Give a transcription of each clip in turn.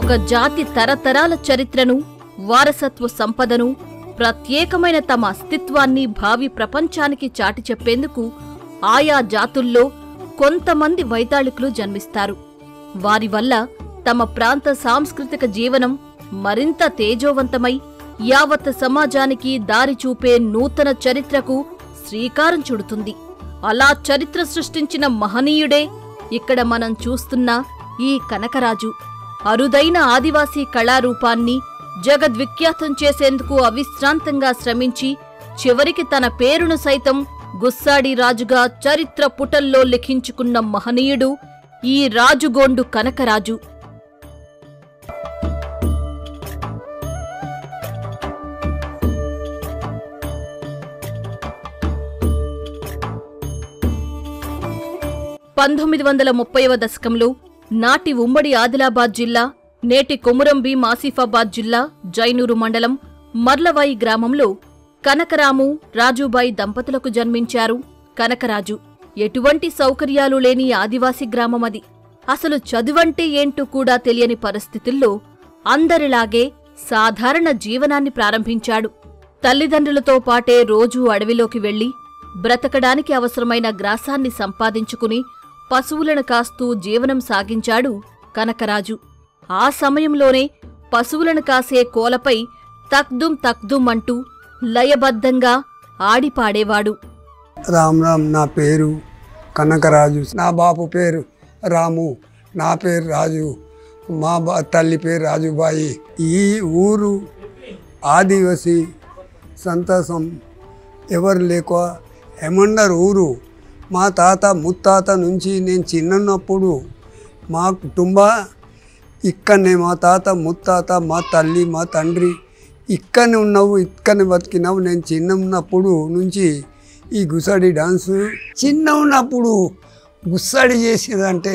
ఒక జాతి తరతరాల చరిత్రను వారసత్వ సంపదను ప్రత్యేకమైన తమ అస్తిత్వాన్ని భావి ప్రపంచానికి చాటి చెప్పేందుకు ఆయా జాతుల్లో కొంతమంది వైతాళికులు జన్మిస్తారు వారి వల్ల తమ ప్రాంత సాంస్కృతిక జీవనం మరింత తేజోవంతమై యావత్ సమాజానికి దారి చూపే నూతన చరిత్రకు శ్రీకారం చుడుతుంది అలా చరిత్ర సృష్టించిన మహనీయుడే ఇక్కడ మనం చూస్తున్న ఈ కనకరాజు అరుదైన ఆదివాసీ కళారూపాన్ని జగద్విఖ్యాతం చేసేందుకు అవిశ్రాంతంగా శ్రమించి చివరికి తన పేరును సైతం గుస్సాడి రాజుగా చరిత్ర పుటల్లో లిఖించుకున్న మహనీయుడు ఈ రాజుగోండు కనకరాజు పంతొమ్మిది వందల ముప్పైవ దశకంలో నాటి ఉమ్మడి ఆదిలాబాద్ జిల్లా నేటి కొమురంభీం ఆసిఫాబాద్ జిల్లా జైనూరు మండలం మర్లవాయి గ్రామంలో కనకరాము రాజుబాయి దంపతులకు జన్మించారు కనకరాజు ఎటువంటి సౌకర్యాలు లేని ఆదివాసి గ్రామం అది అసలు చదువంటే ఏంటో కూడా తెలియని పరిస్థితుల్లో అందరిలాగే సాధారణ జీవనాన్ని ప్రారంభించాడు తల్లిదండ్రులతో పాటే రోజూ అడవిలోకి వెళ్లి బ్రతకడానికి అవసరమైన గ్రాసాన్ని సంపాదించుకుని పశువులను కాస్తూ జీవనం సాగించాడు కనకరాజు ఆ సమయంలోనే పశువులను కాసే కోలపై తక్దుం తక్దుం అంటూ లయబద్ధంగా ఆడిపాడేవాడు రామ్ రామ్ నా పేరు కనకరాజు నా బాపు పేరు రాము నా పేరు రాజు మా బా తల్లి పేరు రాజుబాయి ఈ ఊరు ఆదివాసి సంతోషం ఎవరు లేక ఏమన్నారు ఊరు మా తాత ముత్తాత నుంచి నేను చిన్నప్పుడు మా కుటుంబ ఇక్కడనే మా తాత ముత్తాత మా తల్లి మా తండ్రి ఇక్కడనే ఉన్నావు ఇక్కడనే బతికినావు నేను చిన్న ఉన్నప్పుడు నుంచి ఈ గుసడి డాన్స్ చిన్న ఉన్నప్పుడు గుస్సడి చేసేదంటే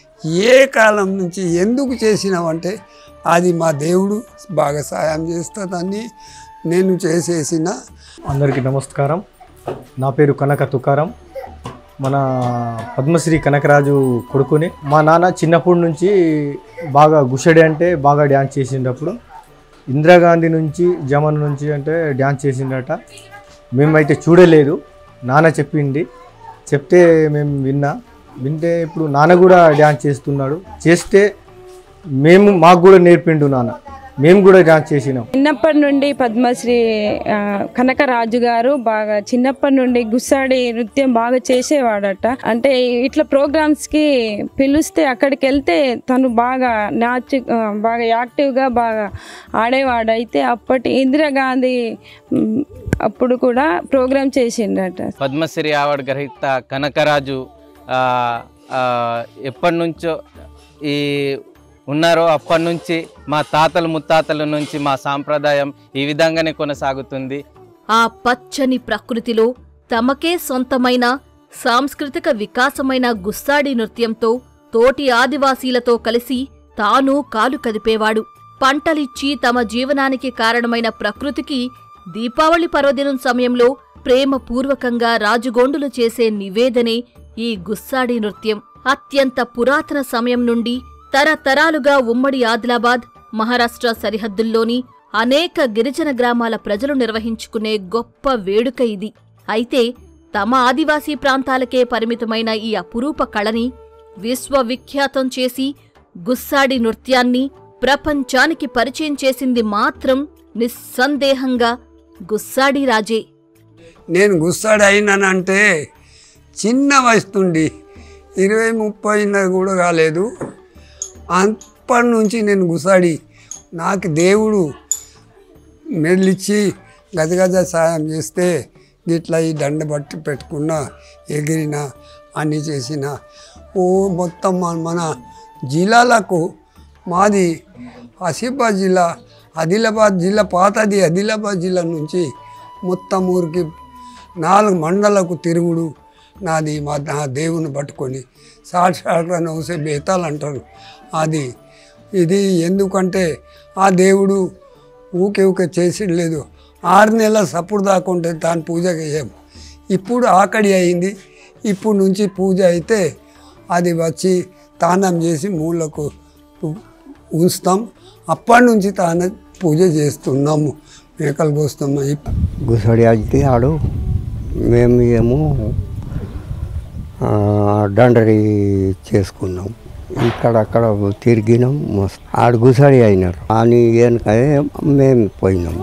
ఏ కాలం నుంచి ఎందుకు చేసినావంటే అది మా దేవుడు బాగా సాయం చేస్తుందని నేను చేసేసిన అందరికీ నమస్కారం నా పేరు కనక తుకారం మన పద్మశ్రీ కనకరాజు కొడుకుని మా నాన్న చిన్నప్పటి నుంచి బాగా గుషడి అంటే బాగా డ్యాన్స్ చేసిండప్పుడు ఇందిరాగాంధీ నుంచి జమన్ నుంచి అంటే డ్యాన్స్ చేసిండట మేమైతే చూడలేదు నాన్న చెప్పింది చెప్తే మేము విన్నా వింటే ఇప్పుడు నాన్న కూడా డ్యాన్స్ చేస్తున్నాడు చేస్తే మేము మాకు కూడా నేర్పిండు నాన్న మేము కూడా డ్యాన్స్ చేసినాం చిన్నప్పటి నుండి పద్మశ్రీ ఆ, కనకరాజు గారు బాగా చిన్నప్పటి నుండి గుస్సాడి నృత్యం బాగా చేసేవాడట అంటే ఇట్లా ప్రోగ్రామ్స్ కి పిలిస్తే అక్కడికి వెళ్తే తను బాగా నాచు ఆ, బాగా యాక్టివ్గా బాగా ఆడేవాడు అయితే అప్పటి ఇందిరాగాంధీ మ్, అప్పుడు కూడా ప్రోగ్రామ్ చేసిండట పద్మశ్రీ అవార్డు గ్రహీత కనకరాజు ఆ, ఆ, ఎప్పటి నుంచో ఈ ఉన్నారో అప్పటి నుంచి మా తాతల ముత్తాతల నుంచి మా సాంప్రదాయం ఈ విధంగానే కొనసాగుతుంది ఆ పచ్చని ప్రకృతిలో తమకే సొంతమైన సాంస్కృతిక వికాసమైన గుస్సాడి నృత్యంతో తోటి ఆదివాసీలతో కలిసి తాను కాలు కదిపేవాడు పంటలిచ్చి తమ జీవనానికి కారణమైన ప్రకృతికి దీపావళి పర్వదినం సమయంలో ప్రేమపూర్వకంగా రాజుగోండులు చేసే నివేదనే ఈ గుస్సాడి నృత్యం అత్యంత పురాతన సమయం నుండి తరతరాలుగా ఉమ్మడి ఆదిలాబాద్ మహారాష్ట్ర సరిహద్దుల్లోని అనేక గిరిజన గ్రామాల ప్రజలు నిర్వహించుకునే గొప్ప వేడుక ఇది అయితే తమ ఆదివాసీ ప్రాంతాలకే పరిమితమైన ఈ అపురూప కళని విశ్వవిఖ్యాతం చేసి గుస్సాడి నృత్యాన్ని ప్రపంచానికి పరిచయం చేసింది మాత్రం నిస్సందేహంగా గుస్సాడి రాజే నేను గుస్సాడి అయినానంటే చిన్న వయసు నుండి ఇరవై ముప్పై కూడా కాలేదు అప్పటి నుంచి నేను గుసాడి నాకు దేవుడు మెడలిచ్చి గజగజ సాయం చేస్తే ఇట్లా ఈ దండ బట్టి పెట్టుకున్నా ఎగిరిన అన్నీ చేసిన ఓ మొత్తం మన మన జిల్లాలకు మాది ఆసిఫాబాద్ జిల్లా ఆదిలాబాద్ జిల్లా పాతది ఆదిలాబాద్ జిల్లా నుంచి మొత్తం ఊరికి నాలుగు మండలకు తిరుగుడు నాది మా నా దేవుని పట్టుకొని సాక్షాత్గా నవ్వుసే బేతాలు అంటారు అది ఇది ఎందుకంటే ఆ దేవుడు ఊకే ఊకే చేసి లేదు ఆరు నెలల సప్పుడు దాకుంటే దాని పూజ చేయం ఇప్పుడు ఆకడి అయింది ఇప్పుడు నుంచి పూజ అయితే అది వచ్చి తానం చేసి మూలకు ఉంచుతాం అప్పటి నుంచి తానే పూజ చేస్తున్నాము మేకలు కోస్తున్నాయి గుసడి అయితే ఆడు మేము ఏమో ఆ, దండరి చేసుకున్నాం ఇక్కడక్కడ తిరిగినాం మస్తు ఆడు గుసడి అయినారు అని వెనక మేము పోయినాం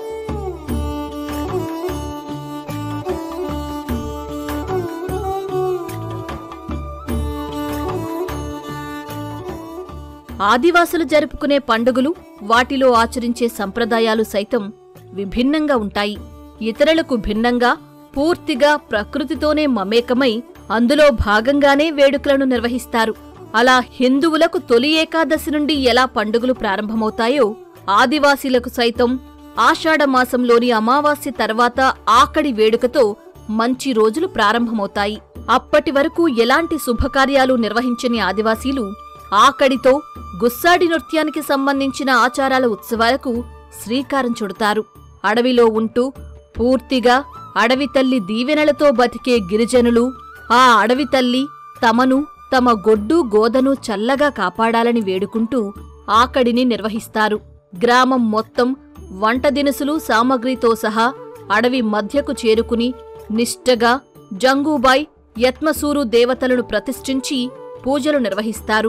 ఆదివాసులు జరుపుకునే పండుగలు వాటిలో ఆచరించే సంప్రదాయాలు సైతం విభిన్నంగా ఉంటాయి ఇతరులకు భిన్నంగా పూర్తిగా ప్రకృతితోనే మమేకమై అందులో భాగంగానే వేడుకలను నిర్వహిస్తారు అలా హిందువులకు తొలి ఏకాదశి నుండి ఎలా పండుగలు ప్రారంభమవుతాయో ఆదివాసీలకు సైతం ఆషాఢమాసంలోని అమావాస్య తర్వాత ఆకడి వేడుకతో మంచి రోజులు ప్రారంభమవుతాయి అప్పటి వరకు ఎలాంటి శుభకార్యాలు నిర్వహించని ఆదివాసీలు ఆకడితో గుస్సాడి నృత్యానికి సంబంధించిన ఆచారాల ఉత్సవాలకు శ్రీకారం చుడతారు అడవిలో ఉంటూ పూర్తిగా అడవి తల్లి దీవెనలతో బతికే గిరిజనులు ఆ అడవి తల్లి తమను తమ గొడ్డు గోదను చల్లగా కాపాడాలని వేడుకుంటూ ఆకడిని నిర్వహిస్తారు గ్రామం మొత్తం వంట దినుసులు సామగ్రితో సహా అడవి మధ్యకు చేరుకుని నిష్టగా జంగూబాయ్ యత్మసూరు దేవతలను ప్రతిష్ఠించి పూజలు నిర్వహిస్తారు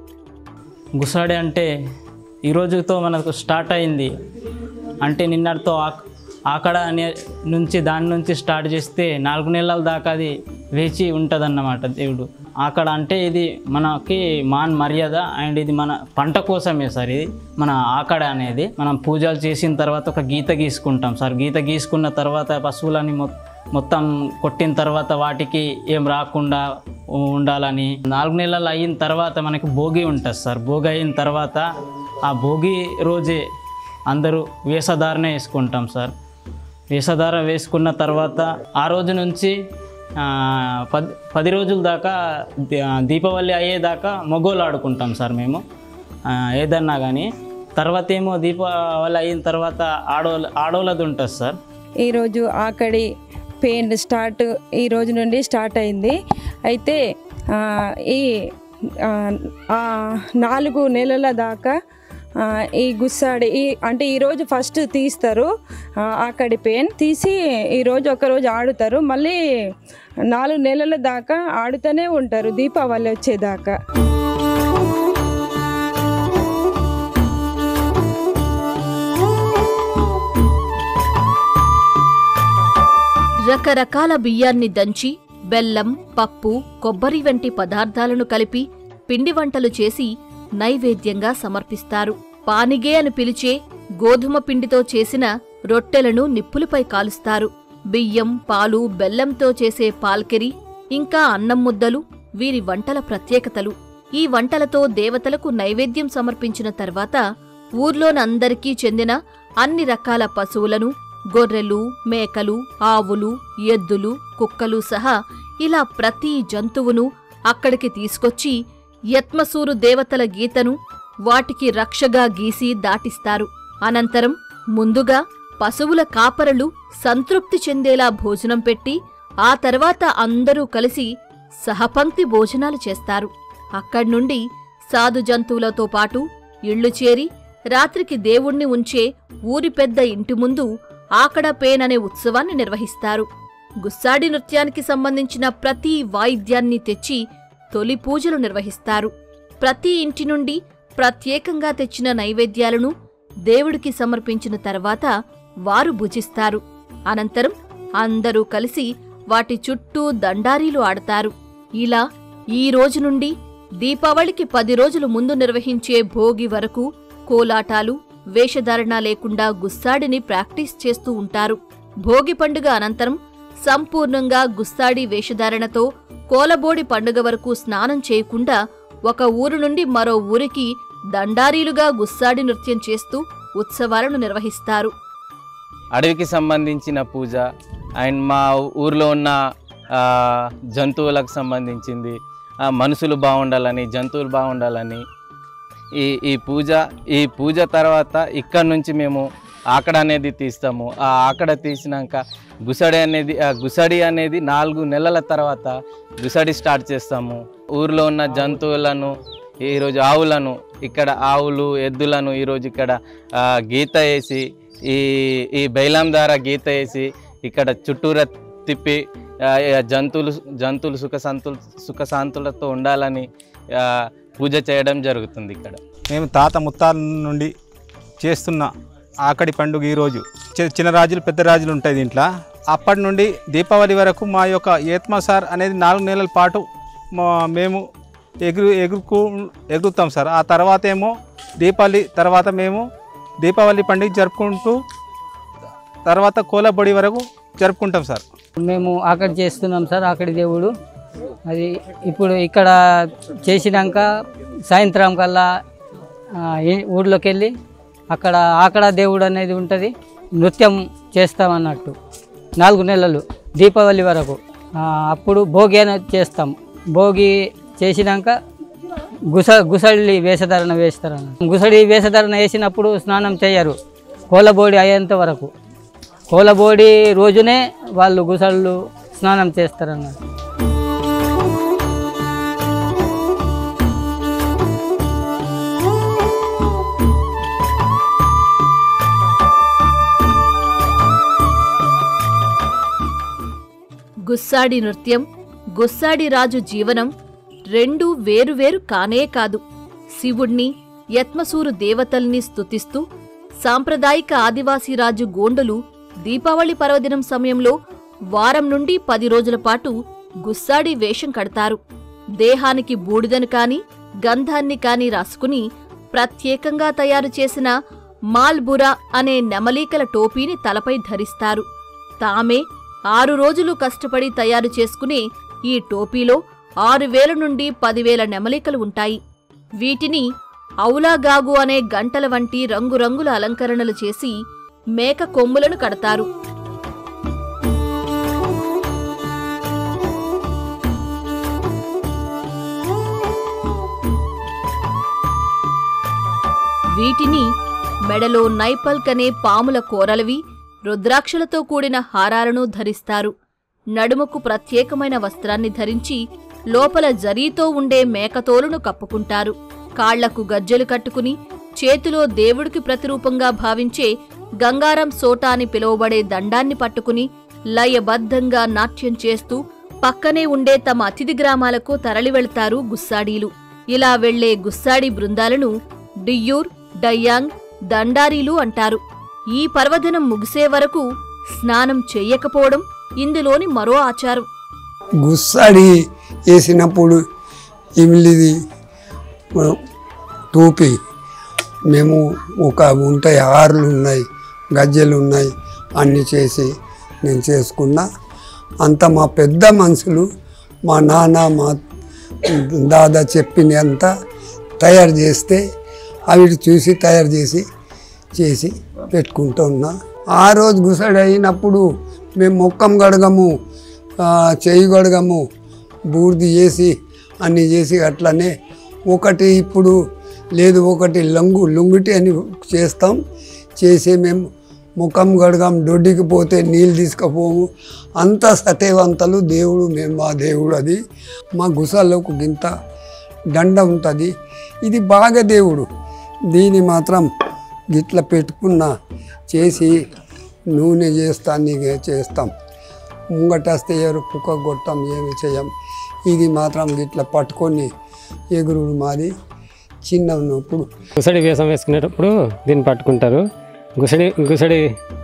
గుసాడి అంటే ఈ రోజుతో మనకు స్టార్ట్ అయింది అంటే నిన్నటితో ఆక్ ఆకడ అనే నుంచి దాని నుంచి స్టార్ట్ చేస్తే నాలుగు నెలల దాకా అది వేచి ఉంటుందన్నమాట దేవుడు ఆకడ అంటే ఇది మనకి మాన్ మర్యాద అండ్ ఇది మన పంట కోసమే సార్ ఇది మన ఆకడ అనేది మనం పూజలు చేసిన తర్వాత ఒక గీత గీసుకుంటాం సార్ గీత గీసుకున్న తర్వాత పశువులని మొ మొత్తం కొట్టిన తర్వాత వాటికి ఏం రాకుండా ఉండాలని నాలుగు నెలలు అయిన తర్వాత మనకి భోగి ఉంటుంది సార్ భోగి అయిన తర్వాత ఆ భోగి రోజే అందరూ వేషధారణ వేసుకుంటాం సార్ వేషధార వేసుకున్న తర్వాత ఆ రోజు నుంచి ఆ, పది పది రోజుల దాకా దీ- దీపావళి అయ్యేదాకా మొగోలు ఆడుకుంటాం సార్ మేము ఆ, ఏదన్నా కానీ తర్వాత ఏమో దీపావళి అయిన తర్వాత ఆడోళ్ళ ఆడోళ్ళది ఉంటుంది సార్ ఈరోజు ఆకడి పెయిన్ స్టార్ట్ ఈ రోజు నుండి స్టార్ట్ అయింది అయితే ఆ, ఈ ఆ, ఆ, నాలుగు నెలల దాకా ఆ, ఈ గుస్సాడి ఈ అంటే ఈరోజు ఫస్ట్ తీస్తారు ఆ, ఆకడి పెయిన్ తీసి ఈరోజు ఒకరోజు ఆడుతారు మళ్ళీ నాలుగు నెలల దాకా ఆడుతూనే ఉంటారు దీపావళి వచ్చేదాకా రకరకాల బియ్యాన్ని దంచి బెల్లం పప్పు కొబ్బరి వంటి పదార్థాలను కలిపి పిండి వంటలు చేసి నైవేద్యంగా సమర్పిస్తారు పానిగే అని పిలిచే గోధుమ పిండితో చేసిన రొట్టెలను నిప్పులపై కాలుస్తారు బియ్యం పాలు బెల్లంతో చేసే పాల్కెరి ఇంకా అన్నం ముద్దలు వీరి వంటల ప్రత్యేకతలు ఈ వంటలతో దేవతలకు నైవేద్యం సమర్పించిన తర్వాత ఊర్లోనందరికీ చెందిన అన్ని రకాల పశువులను గొర్రెలు మేకలు ఆవులు ఎద్దులు కుక్కలు సహా ఇలా ప్రతి జంతువును అక్కడికి తీసుకొచ్చి యత్మసూరు దేవతల గీతను వాటికి రక్షగా గీసి దాటిస్తారు అనంతరం ముందుగా పశువుల కాపరులు సంతృప్తి చెందేలా భోజనం పెట్టి ఆ తర్వాత అందరూ కలిసి సహపంక్తి భోజనాలు చేస్తారు అక్కడ్నుండి సాధు జంతువులతో పాటు ఇళ్లు చేరి రాత్రికి దేవుణ్ణి ఉంచే ఊరి పెద్ద ఇంటి ముందు ఆకడ పేన్ అనే ఉత్సవాన్ని నిర్వహిస్తారు గుస్సాడి నృత్యానికి సంబంధించిన ప్రతి వాయిద్యాన్ని తెచ్చి తొలి పూజలు నిర్వహిస్తారు ప్రతి ఇంటి నుండి ప్రత్యేకంగా తెచ్చిన నైవేద్యాలను దేవుడికి సమర్పించిన తర్వాత వారు భుజిస్తారు అనంతరం అందరూ కలిసి వాటి చుట్టూ దండారీలు ఆడతారు ఇలా ఈ రోజు నుండి దీపావళికి పది రోజులు ముందు నిర్వహించే భోగి వరకు కోలాటాలు వేషధారణ లేకుండా గుస్సాడిని ప్రాక్టీస్ చేస్తూ ఉంటారు భోగి పండుగ అనంతరం సంపూర్ణంగా గుస్సాడి వేషధారణతో కోలబోడి పండుగ వరకు స్నానం చేయకుండా ఒక ఊరు నుండి మరో ఊరికి దండారీలుగా గుస్సాడి నృత్యం చేస్తూ ఉత్సవాలను నిర్వహిస్తారు అడవికి సంబంధించిన పూజ అండ్ మా ఊర్లో ఉన్న ఆ, జంతువులకు సంబంధించింది ఆ, మనుషులు బాగుండాలని జంతువులు బాగుండాలని ఈ ఈ పూజ ఈ పూజ తర్వాత ఇక్కడ నుంచి మేము ఆకడ అనేది తీస్తాము ఆ ఆకడ తీసినాక గుసడి అనేది ఆ గుసడి అనేది నాలుగు నెలల తర్వాత గుసడి స్టార్ట్ చేస్తాము ఊర్లో ఉన్న జంతువులను ఈరోజు ఆవులను ఇక్కడ ఆవులు ఎద్దులను ఈరోజు ఇక్కడ ఆ, గీత వేసి ఈ ఈ బైలాం ద్వారా గీత వేసి ఇక్కడ చుట్టూరా తిప్పి ఆ, ఈ జంతువులు జంతువులు సుఖశాంతులు సుఖశాంతులతో ఉండాలని ఆ, పూజ చేయడం జరుగుతుంది ఇక్కడ మేము తాత ముత్తాల నుండి చేస్తున్న ఆకడి పండుగ ఈరోజు చి- చిన్న రాజులు పెద్ద రాజులు ఉంటాయి దీంట్లో అప్పటి నుండి దీపావళి వరకు మా యొక్క ఏత్మసార్ అనేది నాలుగు నెలల పాటు మా మేము ఎగురు ఎగురుకు ఎగురుతాం సార్ ఆ తర్వాత ఏమో దీపావళి తర్వాత మేము దీపావళి పండుగ జరుపుకుంటూ తర్వాత కోలబొడి వరకు జరుపుకుంటాం సార్ మేము అక్కడ చేస్తున్నాం సార్ అక్కడి దేవుడు అది ఇప్పుడు ఇక్కడ చేసినాక సాయంత్రం కల్లా ఆ, ఈ- ఊర్లోకి వెళ్ళి అక్కడ ఆకడ దేవుడు అనేది ఉంటుంది నృత్యం చేస్తాం అన్నట్టు నాలుగు నెలలు దీపావళి వరకు ఆ, అప్పుడు భోగి అనేది చేస్తాం భోగి చేసినాక గుస గుసడి వేషధారణ వేస్తారు అన్నట్టు. గుసడి వేషధారణ వేసినప్పుడు స్నానం చేయరు కోలబోడి అయ్యేంత వరకు కోలబోడి రోజునే వాళ్ళు గుసళ్ళు స్నానం చేస్తారన్నట్టు గుస్సాడి నృత్యం గుస్సాడి రాజు జీవనం రెండూ వేరువేరు కానే కాదు శివుణ్ణి యత్మసూరు దేవతల్ని స్తుతిస్తూ సాంప్రదాయిక ఆదివాసీ రాజు గోండులు దీపావళి పర్వదినం సమయంలో వారం నుండి పది రోజుల పాటు గుస్సాడి వేషం కడతారు దేహానికి బూడిదను కాని గంధాన్ని కాని రాసుకుని ప్రత్యేకంగా తయారు చేసిన మాల్బురా అనే నెమలీకల టోపీని తలపై ధరిస్తారు తామే ఆరు రోజులు కష్టపడి తయారు చేసుకునే ఈ టోపీలో ఆరు వేల నుండి పదివేల నెమలికలు ఉంటాయి వీటిని ఔలాగాగు అనే గంటల వంటి రంగురంగుల అలంకరణలు చేసి మేక కొమ్ములను కడతారు వీటిని మెడలో నైపల్కనే పాముల కోరలవి రుద్రాక్షలతో కూడిన హారాలను ధరిస్తారు నడుముకు ప్రత్యేకమైన వస్త్రాన్ని ధరించి లోపల జరీతో ఉండే మేకతోలును కప్పుకుంటారు కాళ్లకు గజ్జెలు కట్టుకుని చేతిలో దేవుడికి ప్రతిరూపంగా భావించే గంగారం సోటా అని పిలువబడే దండాన్ని పట్టుకుని లయబద్ధంగా నాట్యం చేస్తూ పక్కనే ఉండే తమ అతిథి గ్రామాలకు తరలి వెళ్తారు గుస్సాడీలు ఇలా వెళ్లే గుస్సాడి బృందాలను డియ్యూర్ డయ్యాంగ్ దండారీలు అంటారు ఈ పర్వదినం ముగిసే వరకు స్నానం చెయ్యకపోవడం ఇందులోని మరో ఆచారం గుస్సాడి వేసినప్పుడు ఇమిలిది ఆ, టోపీ మేము ఒక ఉంటాయి ఆర్లు ఉన్నాయి గజ్జెలు ఉన్నాయి అన్నీ చేసి నేను చేసుకున్నా అంత మా పెద్ద మనుషులు మా నాన్న మా దాదా చెప్పినంత తయారు చేస్తే అవి చూసి తయారు చేసి చేసి పెట్టుకుంటూ ఉన్నా ఆ రోజు గుసడి అయినప్పుడు మేము మొక్కం గడగము ఆ, చెయ్యి గడగము బూర్ది చేసి అన్నీ చేసి అట్లనే ఒకటి ఇప్పుడు లేదు ఒకటి లంగు లుంగుటి అని చేస్తాం చేసి మేము ముఖం గడగం దొడ్డికి పోతే నీళ్ళు తీసుకుపోము అంత సతేవంతలు దేవుడు మేము మా దేవుడు అది మా గుసలకు గింత దండ ఉంటుంది ఇది బాగా దేవుడు దీన్ని మాత్రం గిట్ల పెట్టుకున్న చేసి నూనె చేస్తాను చేస్తాం ముంగటేస్తే ఎవరు కుక్క కొడతాం ఏమి చేయం ఇది మాత్రం గిట్ల పట్టుకొని ఎగురుడు మాది చిన్న ఉన్నప్పుడు గుసడి వేషం వేసుకునేటప్పుడు దీన్ని పట్టుకుంటారు గుసడి గుసడి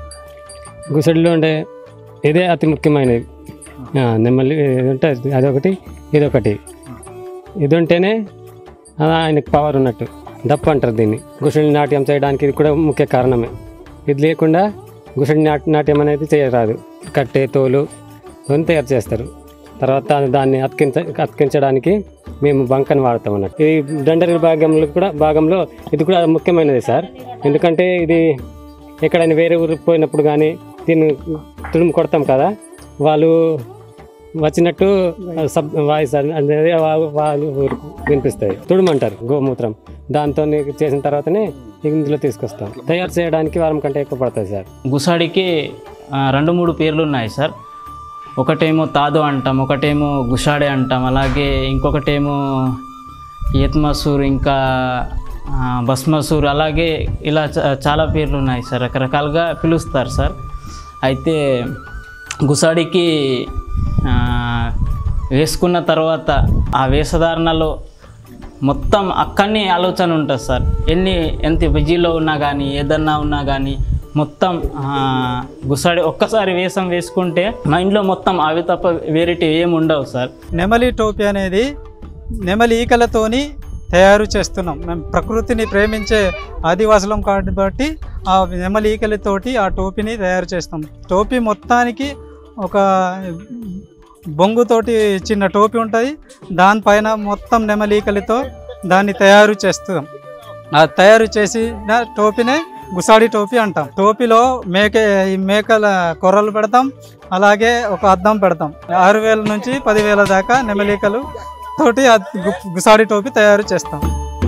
గుసడిలో ఉండే ఇదే అతి ముఖ్యమైనది ఆ, నెమ్మలి ఇది ఉంటుంది అదొకటి ఇదొకటి ఇది ఉంటేనే ఆ, ఆయనకు పవర్ ఉన్నట్టు దప్పు అంటారు దీన్ని గుసడి నాట్యం చేయడానికి ఇది కూడా ముఖ్య కారణమే ఇది లేకుండా గుసడి నాట్ నాట్యం అనేది చేయరాదు కట్టె తోలు ఇవన్నీ తయారు చేస్తారు తర్వాత దాన్ని అతికించ అతికించడానికి మేము బంకని వాడతాం అన్నట్టు ఈ దండరి భాగంలో కూడా భాగంలో ఇది కూడా ముఖ్యమైనది సార్ ఎందుకంటే ఇది ఎక్కడైనా వేరే ఊరికి పోయినప్పుడు కానీ దీన్ని తుడుము కొడతాం కదా వాళ్ళు వచ్చినట్టు సబ్ వాయిస్ అనేది వా- వాళ్ళు ఊరికి వినిపిస్తాయి తుడుమంటారు గోమూత్రం దాంతో చేసిన తర్వాతనే ఇందులో తీసుకొస్తాం తయారు చేయడానికి వారం కంటే ఎక్కువ పడుతుంది సార్ గుసాడికి ఆ, రెండు మూడు పేర్లు ఉన్నాయి సార్ ఒకటేమో తాదు అంటాం ఒకటేమో గుషాడే అంటాం అలాగే ఇంకొకటేమో ఏత్మసూర్ ఇంకా ఆ, భస్మసూర్ అలాగే ఇలా చా- చాలా పేర్లు ఉన్నాయి సార్ రకరకాలుగా పిలుస్తారు సార్ అయితే గుసాడికి ఆ, వేసుకున్న తర్వాత ఆ వేషధారణలో మొత్తం అక్కడనే ఆలోచన ఉంటుంది సార్ ఎన్ని ఎంత బిజీలో ఉన్నా కానీ ఏదన్నా ఉన్నా కానీ మొత్తం ఆ, గుసాడి ఒక్కసారి వేషం వేసుకుంటే మైండ్లో మొత్తం అవి తప్ప వేరేటి ఏమి ఉండవు సార్ నెమలి టోపీ అనేది నెమలి ఈకలతోని తయారు చేస్తున్నాం మేము ప్రకృతిని ప్రేమించే ఆదివాసులం కాబట్టి ఆ నెమలి ఈకలతోటి ఆ టోపీని తయారు చేస్తాం టోపీ మొత్తానికి ఒక బొంగుతోటి చిన్న టోపీ ఉంటుంది దానిపైన మొత్తం నెమలి ఈకలతో దాన్ని తయారు చేస్తాం ఆ తయారు చేసిన టోపీనే గుసాడి టోపీ అంటాం టోపీలో మేక ఈ మేకల కొర్రలు పెడతాం అలాగే ఒక అద్దం పెడతాం ఆరు వేల నుంచి పదివేల దాకా నెమలికలు తోటి ఆ గు- గుసాడి టోపీ తయారు చేస్తాం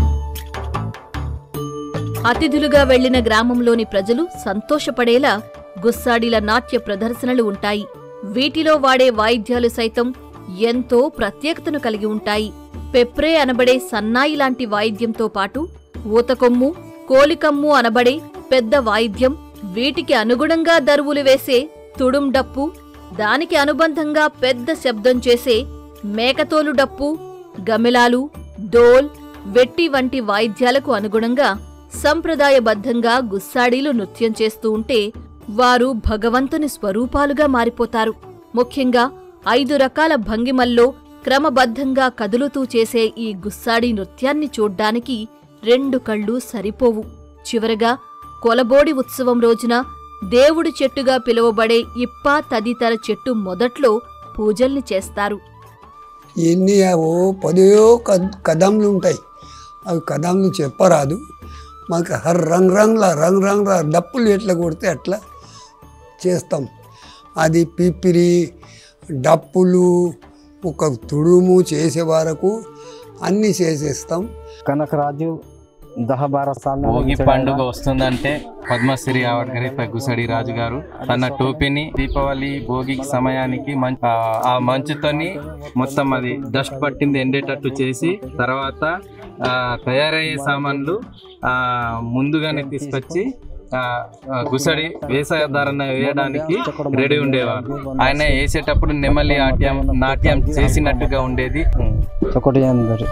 అతిథులుగా వెళ్లిన గ్రామంలోని ప్రజలు సంతోషపడేలా గుస్సాడిల నాట్య ప్రదర్శనలు ఉంటాయి వీటిలో వాడే వాయిద్యాలు సైతం ఎంతో ప్రత్యేకతను కలిగి ఉంటాయి పెప్రే అనబడే సన్నాయి లాంటి వాయిద్యంతో పాటు ఊతకొమ్ము కోలికమ్ము అనబడే పెద్ద వాయిద్యం వీటికి అనుగుణంగా దరువులు వేసే తుడుం డప్పు దానికి అనుబంధంగా పెద్ద శబ్దం చేసే మేకతోలు డప్పు గమెలాలు డోల్ వెట్టి వంటి వాయిద్యాలకు అనుగుణంగా సంప్రదాయబద్ధంగా గుస్సాడీలు నృత్యం చేస్తూ ఉంటే వారు భగవంతుని స్వరూపాలుగా మారిపోతారు ముఖ్యంగా ఐదు రకాల భంగిమల్లో క్రమబద్ధంగా కదులుతూ చేసే ఈ గుస్సాడి నృత్యాన్ని చూడ్డానికి రెండు కళ్ళు సరిపోవు చివరగా కొలబోడి ఉత్సవం రోజున దేవుడి చెట్టుగా పిలువబడే ఇప్ప తదితర చెట్టు మొదట్లో పూజల్ని చేస్తారు ఎన్ని ఓ పదో కద్ కదములు ఉంటాయి అవి కదములు చెప్పరాదు మాకు హర్ రంగ్ రంగ్ల రంగ్ రంగ్ల డప్పులు ఎట్లా కొడితే అట్లా చేస్తాం అది పిప్పిరి డప్పులు ఒక తుడుము చేసే వరకు అన్నీ చేసేస్తాం కనకరాజు దహ బారా సాల్ భోగి పండుగ వస్తుందంటే పద్మశ్రీ అవార్డు గ్రహీత గుసడి రాజు గారు తన టోపీని దీపావళి భోగికి సమయానికి మం- ఆ, ఆ మంచుతోని మొత్తం అది డస్ట్ పట్టింది ఎండేటట్టు చేసి తర్వాత ఆ, తయారయ్యే సామాన్లు ఆ, ముందుగానే తీసుకొచ్చి ఆ, ఆ, గుసడి వేషధారణ వేయడానికి రెడీ ఉండేవారు ఆయన వేసేటప్పుడు నెమలి నాట్యం నాట్యం చేసినట్టుగా ఉండేది ఒకటి అందరు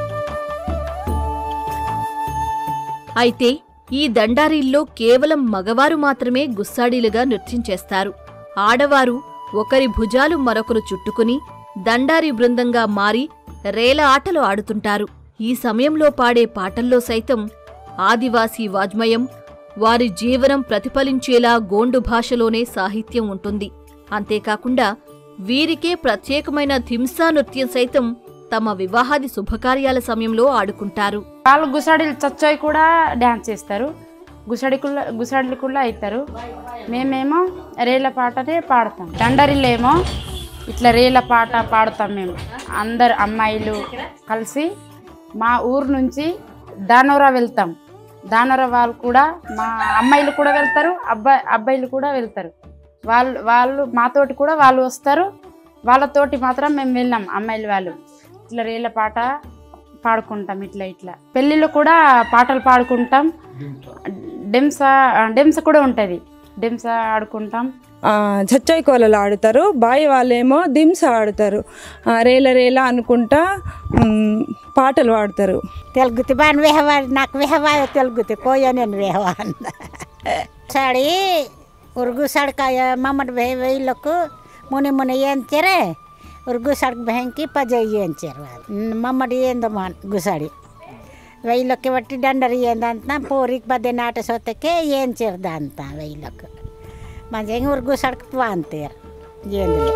అయితే ఈ దండారీల్లో కేవలం మగవారు మాత్రమే గుస్సాడీలుగా నృత్యం చేస్తారు ఆడవారు ఒకరి భుజాలు మరొకరు చుట్టుకుని దండారి బృందంగా మారి రేల ఆటలు ఆడుతుంటారు ఈ సమయంలో పాడే పాటల్లో సైతం ఆదివాసీ వాజ్మయం వారి జీవనం ప్రతిఫలించేలా గోండు భాషలోనే సాహిత్యం ఉంటుంది అంతేకాకుండా వీరికే ప్రత్యేకమైన ధింసా నృత్యం సైతం తమ వివాహాది శుభకార్యాల సమయంలో ఆడుకుంటారు వాళ్ళు గుసాడీలు చచ్చోయి కూడా డ్యాన్స్ చేస్తారు గుసడికుள்ள గుసడిలు కూడా అవుతారు మేమేమో రేల పాటనే పాడతాం దండరిలేమో ఇట్లా రేల పాట పాడతాం మేము అందరు అమ్మాయిలు కలిసి మా ఊరు నుంచి దానోరా వెళ్తాం దానోరా వాళ్ళు కూడా మా అమ్మాయిలు కూడా వెళ్తారు అబ్బాయి అబ్బాయిలు కూడా వెళ్తారు వాళ్ళు వాళ్ళు మాతోటి కూడా వాళ్ళు వస్తారు వాళ్ళతోటి మాత్రం మేము వెళ్ళాం అమ్మాయిలు వాళ్ళు ఇట్లా రేల పాట పాడుకుంటాం ఇట్లా ఇట్లా పెళ్ళిళ్ళు కూడా పాటలు పాడుకుంటాం డెమ్స డెమ్స కూడా ఉంటుంది డెమ్స ఆడుకుంటాం చచ్చాయి కోలలు ఆడుతారు బాయి వాళ్ళేమో దింస ఆడుతారు ఆ, రేల రేల అనుకుంటా మ్, పాటలు పాడతారు తెలుగుతి బాన్ వేహవా నాకు వేహవా తెలుగుతి కోయనని వేహవా సాడి ఉరుగు సడకాయ మమ్మటి భే వీళ్ళకు ముని ముని ఏంచరే ఉరుగు సడక భయంకి పజయ్యి ఏంచారు మమ్మటి ఏందో మా గుసాడి వెయ్యిలొక్కి బట్టి దండరి ఏందంత పోరికి బద్దె నాట సొత్తకే ఏంచారు దాంత వెయ్యిలకు మంచిగా ఉరుగు సడక అంతారు ఏందులే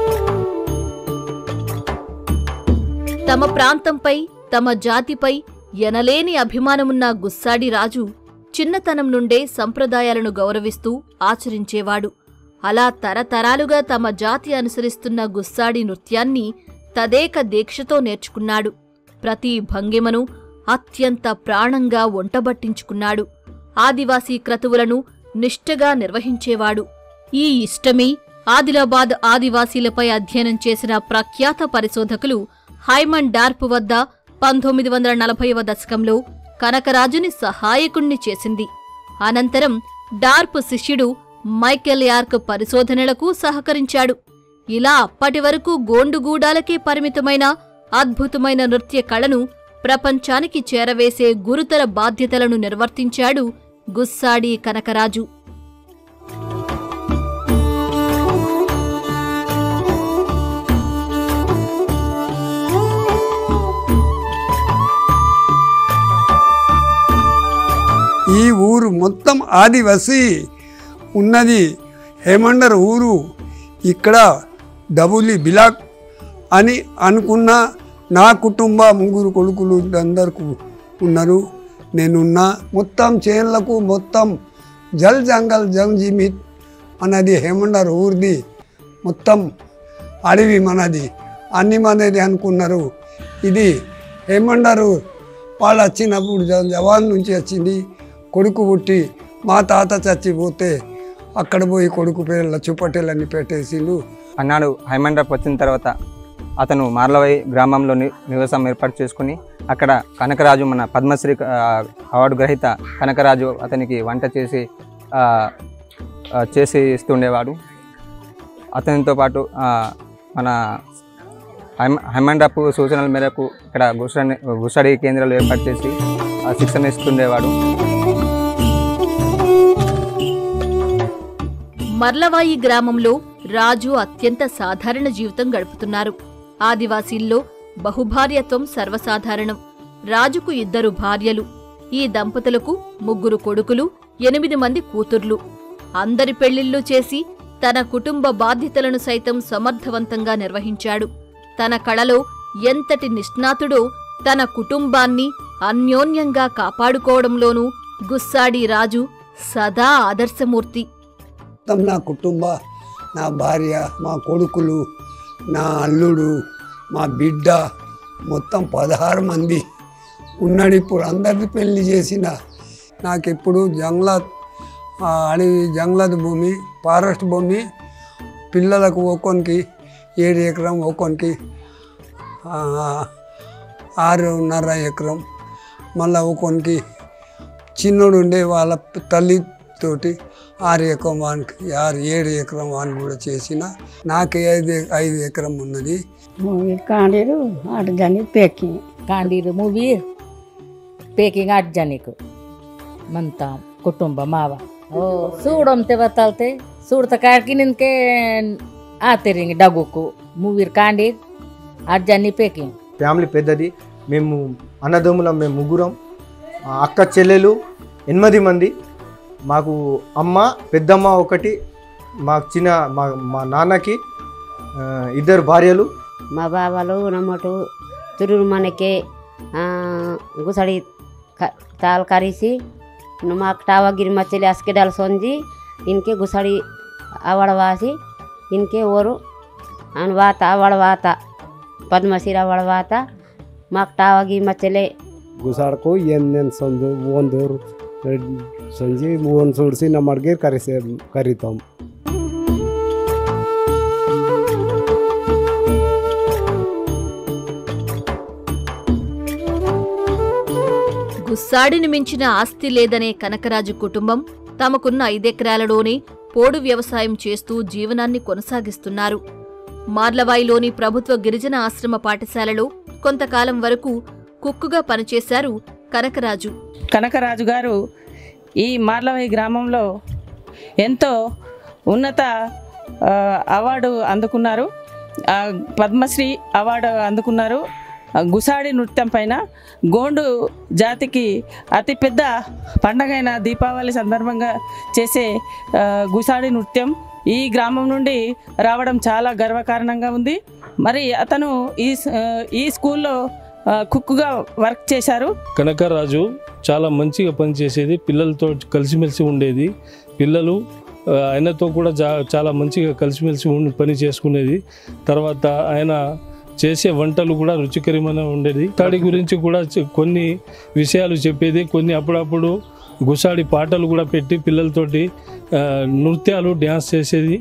తమ ప్రాంతంపై తమ జాతిపై ఎనలేని అభిమానమున్న గుస్సాడి రాజు చిన్నతనం నుండే సంప్రదాయాలను గౌరవిస్తూ ఆచరించేవాడు అలా తరతరాలుగా తమ జాతి అనుసరిస్తున్న గుస్సాడి నృత్యాన్ని తదేక దీక్షతో నేర్చుకున్నాడు ప్రతి భంగిమను అత్యంత ప్రాణంగా ఒంటబట్టించుకున్నాడు ఆదివాసీ క్రతువులను నిష్ఠగా నిర్వహించేవాడు ఈ ఇష్టమి ఆదిలాబాద్ ఆదివాసీలపై అధ్యయనం చేసిన ప్రఖ్యాత పరిశోధకులు హైమన్ డార్ప్ వద్ద పంతొమ్మిది వందల నలభైవ దశకంలో కనకరాజుని సహాయకుణ్ణి చేసింది అనంతరం డార్ప్ శిష్యుడు మైకెల్ యార్క్ పరిశోధనలకు సహకరించాడు ఇలా అప్పటి వరకు గోండుగూడాలకే పరిమితమైన అద్భుతమైన నృత్య కళను ప్రపంచానికి చేరవేసే గురుతర బాధ్యతలను నిర్వర్తించాడు గుస్సాడి కనకరాజు ఈ ఊరు మొత్తం ఆదివాసి ఉన్నది హేమండర్ ఊరు ఇక్కడ డబులి బిలాక్ అని అనుకున్న నా కుటుంబ ముగ్గురు కొడుకులు అందరికి ఉన్నారు నేనున్నా మొత్తం చేన్లకు మొత్తం జల్ జంగల్ జంగ్ జీమిత్ అన్నది హేమండర్ ఊరిది మొత్తం అడవి మనది అన్ని మనది అనుకున్నారు ఇది హేమండరు వాళ్ళు వచ్చినప్పుడు జ- జవాన్ నుంచి వచ్చింది కొడుకు పుట్టి మా తాత చచ్చిపోతే అక్కడ పోయి కొడుకు పేరు లచ్చుపటేల్ అని పెట్టేసిండు అన్నాడు హైమండ్రప్ వచ్చిన తర్వాత అతను మార్లవై గ్రామంలో ని- నివాసం ఏర్పాటు చేసుకుని అక్కడ కనకరాజు మన పద్మశ్రీ ఆ, అవార్డు గ్రహీత కనకరాజు అతనికి వంట చేసి ఆ, ఆ, చేసి ఇస్తుండేవాడు అతనితో పాటు ఆ, మన హైమ హైమండ్రప్ సూచనల మేరకు ఇక్కడ గుసడి గుసడి కేంద్రాలు ఏర్పాటు చేసి ఆ, శిక్షణ ఇస్తుండేవాడు మర్లవాయి గ్రామంలో రాజు అత్యంత సాధారణ జీవితం గడుపుతున్నారు ఆదివాసీల్లో బహుభార్యత్వం సర్వసాధారణం రాజుకు ఇద్దరు భార్యలు ఈ దంపతులకు ముగ్గురు కొడుకులు ఎనిమిది మంది కూతుర్లు అందరి పెళ్లిళ్లు చేసి తన కుటుంబ బాధ్యతలను సైతం సమర్థవంతంగా నిర్వహించాడు తన కళలో ఎంతటి నిష్ణాతుడో తన కుటుంబాన్ని అన్యోన్యంగా కాపాడుకోవడంలోనూ గుస్సాడి రాజు సదా ఆదర్శమూర్తి మొత్తం నా కుటుంబ నా భార్య మా కొడుకులు నా అల్లుడు మా బిడ్డ మొత్తం పదహారు మంది ఉన్నాడు ఇప్పుడు అందరిది పెళ్లి చేసిన నాకు ఎప్పుడు జంగ్లాత్ ఆ, అడవి జంగ్లాత్ భూమి ఫారెస్ట్ భూమి పిల్లలకు ఒక్కొనికి ఏడు ఎకరం ఒక్కొనికి ఆ, ఆరున్నర ఎకరం మళ్ళీ ఒక్కొనికి చిన్నోడు ఉండే వాళ్ళ తల్లితోటి ఆరు ఎకరం వానికి ఆరు ఏడు ఎకరం వానికి కూడా చేసిన నాకు ఐదు ఐదు ఎకరం ఉన్నది ಮೂವಿ ಕಾಂಡಿರು ಆಟ ಜನ ಪೇಕಿ ಕಾಂಡಿರು ಮೂವಿ ಪೇಕಿಂಗ್ ಆಟ ಜನಿಕು ಮಂತ ಕುಟುಂಬ ಮಾವ ಓ ಸೂಡೊಂತೆ ಬತ್ತಲ್ತೆ ಸೂಡ್ತ ಕಾಡ್ಕಿ ನಿನ್ಕೆ ಆತಿರಿಂಗ್ ಡಗುಕು ಮೂವಿರ್ ಕಾಂಡಿ ಆಟ ಜನಿ ಪೇಕಿಂಗ್ ఫ్యామిలీ పెద్దది మేము అన్నదమ్ములం మేము ముగ్గురం ఆ అక్క చెల్లెలు ఎనిమిది మంది మాకు అమ్మ పెద్దమ్మ ఒకటి మాకు చిన్న మా మా నాన్నకి ఆ, ఇద్దరు భార్యలు మా బాబాలు నమ్మటు ತುರುರು ಮನೆಗೆ ಗುಸಡಿ ತಾಲ್ ಕರಿಸಿ ನಮ್ಮಕ್ ಟಾವ ಗಿರಿ ಮಚ್ಚಲಿ ಅಸ್ಕೆಡಲ್ ಸೊಂಜಿ ಇನ್ಕೆ ಗುಸಡಿ ಅವಳವಾಸಿ ಇನ್ಕೆ ಓರು ಅನ್ ವಾತ ಅವಳವಾತ ಪದ್ಮಶಿರ ಅವಳವಾತ ಮಾಕ್ ಟಾವ ಗಿರಿ ಮಚ್ಚಲೆ ಗುಸಾಡ್ಕು ಏನೇನು ಸಂಜೆ ಒಂದು ಸಂಜೆ ಒಂದು ಸುಡಿಸಿ ನಮ್ಮ ಅಡ್ಗೆ ಕರೆಸಿ ಕರಿತಾం గుస్సాడిని మించిన ఆస్తి లేదనే కనకరాజు కుటుంబం తమకున్న ఐదెకరాలలోనే పోడు వ్యవసాయం చేస్తూ జీవనాన్ని కొనసాగిస్తున్నారు మార్లవాయిలోని ప్రభుత్వ గిరిజన ఆశ్రమ పాఠశాలలో కొంతకాలం వరకు కుక్కుగా పనిచేశారు కనకరాజు కనకరాజు గారు ఈ మార్లవై గ్రామంలో ఎంతో ఉన్నత ఆ, అవార్డు అందుకున్నారు ఆ, పద్మశ్రీ అవార్డు అందుకున్నారు ఆ, గుసాడి నృత్యం పైన గోండు జాతికి అతిపెద్ద పండగైన దీపావళి సందర్భంగా చేసే ఆ, గుసాడి నృత్యం ఈ గ్రామం నుండి రావడం చాలా గర్వకారణంగా ఉంది మరి అతను ఈ స- ఈ స్కూల్లో ఆ, కుక్కుగా వర్క్ చేశారు కనకరాజు చాలా మంచిగా పనిచేసేది పిల్లలతో కలిసిమెలిసి ఉండేది పిల్లలు ఆ, ఆయనతో కూడా జా చాలా మంచిగా కలిసిమెలిసి ఉండి పని చేసుకునేది తర్వాత ఆయన చేసే వంటలు కూడా రుచికరమైన ఉండేది గుసాడి గురించి కూడా చె- కొన్ని విషయాలు చెప్పేది కొన్ని అప్పుడప్పుడు గుసాడి పాటలు కూడా పెట్టి పిల్లలతోటి ఆ, నృత్యాలు డ్యాన్స్ చేసేది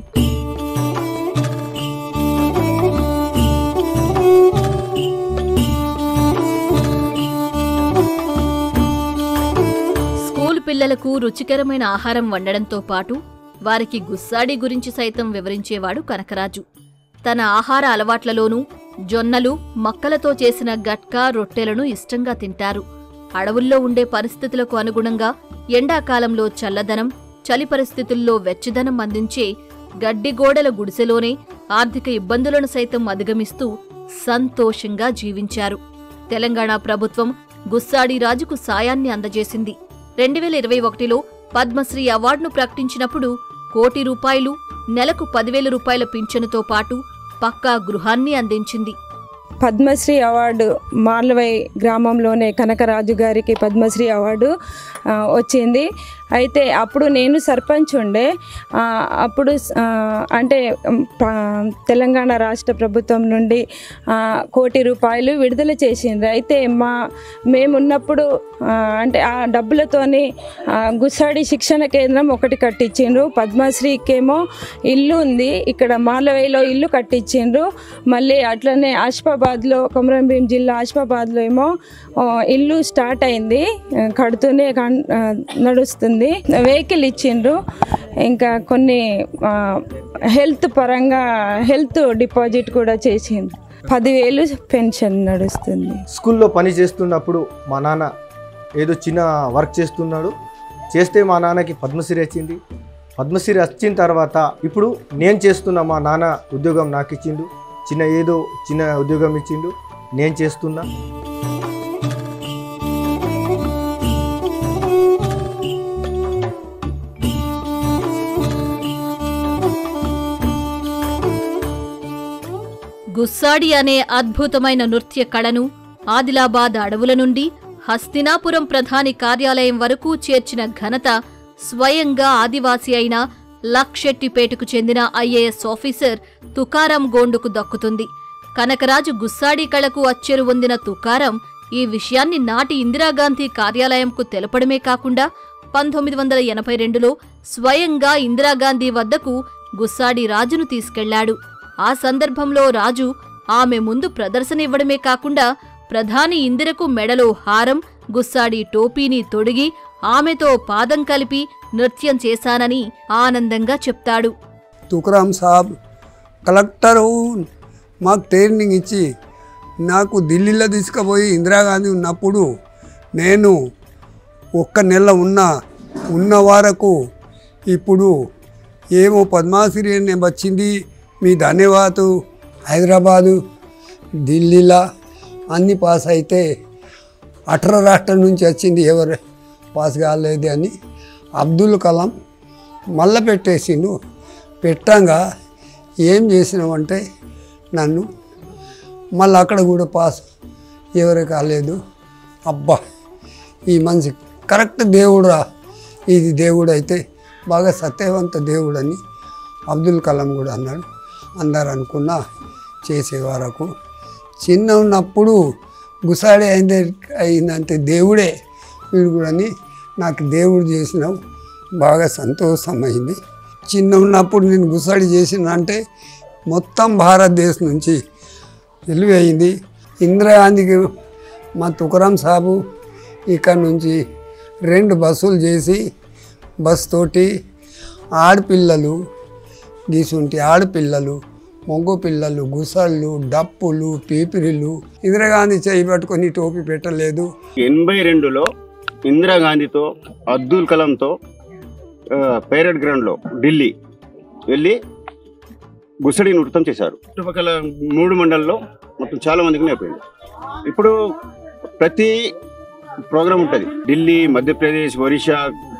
పిల్లలకు రుచికరమైన ఆహారం వండడంతో పాటు వారికి గుస్సాడి గురించి సైతం వివరించేవాడు కనకరాజు తన ఆహార అలవాట్లలోనూ జొన్నలు మక్కలతో చేసిన గట్కా రొట్టెలను ఇష్టంగా తింటారు అడవుల్లో ఉండే పరిస్థితులకు అనుగుణంగా ఎండాకాలంలో చల్లదనం చలి పరిస్థితుల్లో వెచ్చదనం అందించే గడ్డిగోడల గుడిసెలోనే ఆర్థిక ఇబ్బందులను సైతం అధిగమిస్తూ సంతోషంగా జీవించారు తెలంగాణ ప్రభుత్వం గుస్సాడి రాజుకు సాయాన్ని అందజేసింది రెండు వేల ఇరవై ఒకటిలో పద్మశ్రీ అవార్డును ప్రకటించినప్పుడు కోటి రూపాయలు నెలకు పదివేల రూపాయల పింఛనుతో పాటు పక్కా గృహాన్ని అందించింది పద్మశ్రీ అవార్డు మార్లవై గ్రామంలోనే కనకరాజు గారికి పద్మశ్రీ అవార్డు ఆ, వచ్చింది అయితే అప్పుడు నేను సర్పంచ్ ఉండే ఆ, అప్పుడు ఆ, అంటే ఉమ్, ప- తెలంగాణ రాష్ట్ర ప్రభుత్వం నుండి ఆ, కోటి రూపాయలు విడుదల చేసిండ్రు అయితే మా మేమున్నప్పుడు ఆ, అంటే ఆ డబ్బులతోని ఆ, గుస్సాడి శిక్షణ కేంద్రం ఒకటి కట్టించిండ్రు పద్మశ్రీకేమో ఇల్లు ఉంది ఇక్కడ మాలవేలో ఇల్లు కట్టించిండ్రు మళ్ళీ అట్లనే ఆసిఫాబాద్లో కొమరంభీం జిల్లా ఆసిఫాబాద్లో ఏమో ఆ, ఇల్లు స్టార్ట్ అయింది ఆ, కడుతూనే కన్- ఆ, నడుస్తుంది వెహికల్ ఇచ్చిండ్రు ఇంకా కొన్ని ఆ, హెల్త్ పరంగా హెల్త్ డిపాజిట్ కూడా చేసిండ్రు పదివేలు పెన్షన్ నడుస్తుంది స్కూల్లో పని చేస్తున్నప్పుడు మా నాన్న ఏదో చిన్న వర్క్ చేస్తున్నాడు చేస్తే మా నాన్నకి పద్మశ్రీ వచ్చింది పద్మశ్రీ వచ్చిన తర్వాత ఇప్పుడు నేను చేస్తున్న మా నాన్న ఉద్యోగం నాకు ఇచ్చిండు చిన్న ఏదో చిన్న ఉద్యోగం ఇచ్చిండు నేను చేస్తున్నా గుస్సాడి అనే అద్భుతమైన నృత్య కళను ఆదిలాబాద్ అడవుల నుండి హస్తినాపురం ప్రధాని కార్యాలయం వరకు చేర్చిన ఘనత స్వయంగా ఆదివాసి అయిన లక్షెట్టిపేటకు చెందిన ఐఏఎస్ ఆఫీసర్ తుకారం గోండుకు దక్కుతుంది కనకరాజు గుస్సాడి కళకు అచ్చెరు పొందిన తుకారం ఈ విషయాన్ని నాటి ఇందిరాగాంధీ కార్యాలయంకు తెలపడమే కాకుండా పంతొమ్మిది వందల ఎనభై రెండులో స్వయంగా ఇందిరాగాంధీ వద్దకు గుస్సాడి రాజును తీసుకెళ్లాడు ఆ సందర్భంలో రాజు ఆమె ముందు ప్రదర్శన ఇవ్వడమే కాకుండా ప్రధాని ఇందిరకు మెడలో హారం గుస్సాడి టోపీని తొడిగి ఆమెతో పాదం కలిపి నృత్యం చేశానని ఆనందంగా చెప్తాడు తుకరాం సాబ్ కలెక్టరు మాకు ట్రైనింగ్ ఇచ్చి నాకు ఢిల్లీలో తీసుకుపోయి ఇందిరాగాంధీ ఉన్నప్పుడు నేను ఒక్క నెల ఉన్న ఉన్న వరకు ఇప్పుడు ఏమో పద్మాశ్రీ అని వచ్చింది మీ ధన్యవాదు హైదరాబాదు ఢిల్లీలో అన్ని పాస్ అయితే అఠర రాష్ట్రం నుంచి వచ్చింది ఎవరు పాస్ కాలేదు అని అబ్దుల్ కలాం మళ్ళా పెట్టేసిండు పెట్టంగా ఏం చేసినావంటే నన్ను మళ్ళీ అక్కడ కూడా పాస్ ఎవరు కాలేదు అబ్బా ఈ మనిషి కరెక్ట్ దేవుడురా ఇది దేవుడు అయితే బాగా సత్యవంత దేవుడు అని అబ్దుల్ కలాం కూడా అన్నాడు అందరు అనుకున్నా చేసే వరకు చిన్న ఉన్నప్పుడు గుసాడి అయింది అయిందంటే దేవుడే వీడు కూడా అని నాకు దేవుడు చేసినావు బాగా సంతోషమైంది చిన్న ఉన్నప్పుడు నేను గుసాడి చేసిన అంటే మొత్తం భారతదేశం నుంచి తెలివి అయింది ఇందిరాగాంధీకి మా తుకరాం సాబు ఇక్కడ నుంచి రెండు బస్సులు చేసి బస్ తోటి ఆడపిల్లలు గీసుంటి ఆడపిల్లలు మొగ్గు పిల్లలు గుసళ్ళు డప్పులు పీపిరిలు ఇందిరాగాంధీ చేయి పట్టుకొని టోపీ పెట్టలేదు ఎనభై రెండులో ఇందిరాగాంధీతో అబ్దుల్ కలాంతో ఆ, పైరట్ గ్రౌండ్లో ఢిల్లీ వెళ్ళి గుసడి నృత్యం చేశారు చుట్టుపక్కల మూడు మండల్లో మొత్తం చాలా మందికి నేర్పింది ఇప్పుడు ప్రతి ప్రోగ్రాం ఉంటుంది ఢిల్లీ మధ్యప్రదేశ్ ఒరిస్సా